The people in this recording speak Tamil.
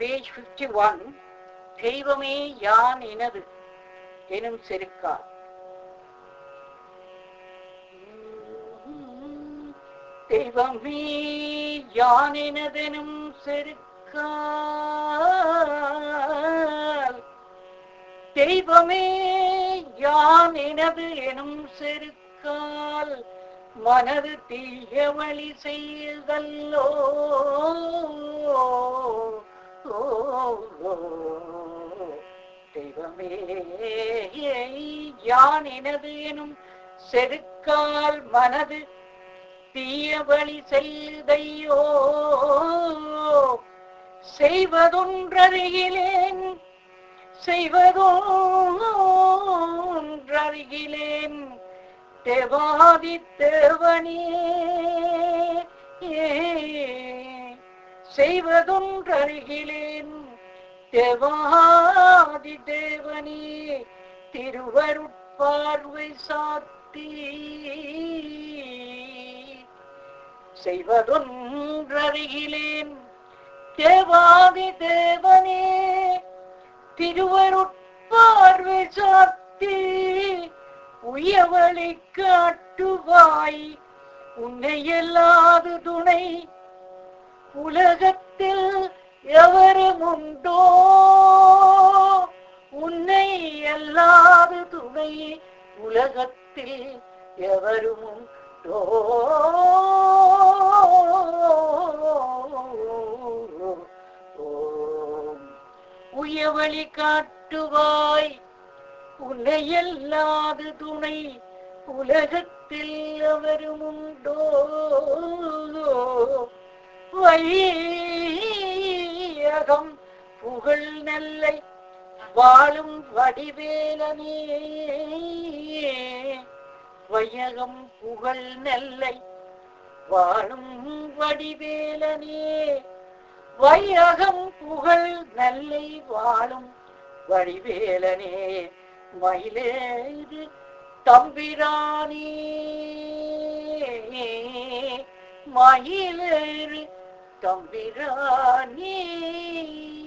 பேஜ் பிப்டி ஒன் தெய்வமே யான் எனது எனும் செருக்கா தெய்வமே யான் எனதெனும் செருக்கால் தெய்வமே யான் எனது எனும் செருக்கால் மனது தீய வழி செய்தல்லோ தெய்வமே யான் எனது எனும் செருக்கால் மனது தீய வழி செய்தையோ செய்வதொன்றருகிலேன் செய்வதொன்றருகிலேன் தேவாதி தேவனே செய்வதொன்றருகிலேன் தேவாதி தேவனே திருவருட்பார்வை சாத்தி செய்வதொன்றருகிலேன் தேவாதி தேவனே திருவருட்பார்வை சாத்தி உயவழி காட்டுவாய் உன்னை எல்லாது துணை உலகத்தில் எவரும் உண்டோ உன்னை எல்லாது துணை உலகத்தில் எவரும் உண்டோ உயவழி காட்டுவாய் உன்னை எல்லாது துணை உலகத்தில் எவரும் உண்டோ வையகம் புகழ் நெல்லை வாழும் வடிவேலனே வையகம் புகழ் நெல்லை வாழும் வடிவேலனே வையகம் புகழ் நெல்லை வாழும் வடிவேலனே மயிலேது தம்பிரானே மயிலேறு தம்பிரானே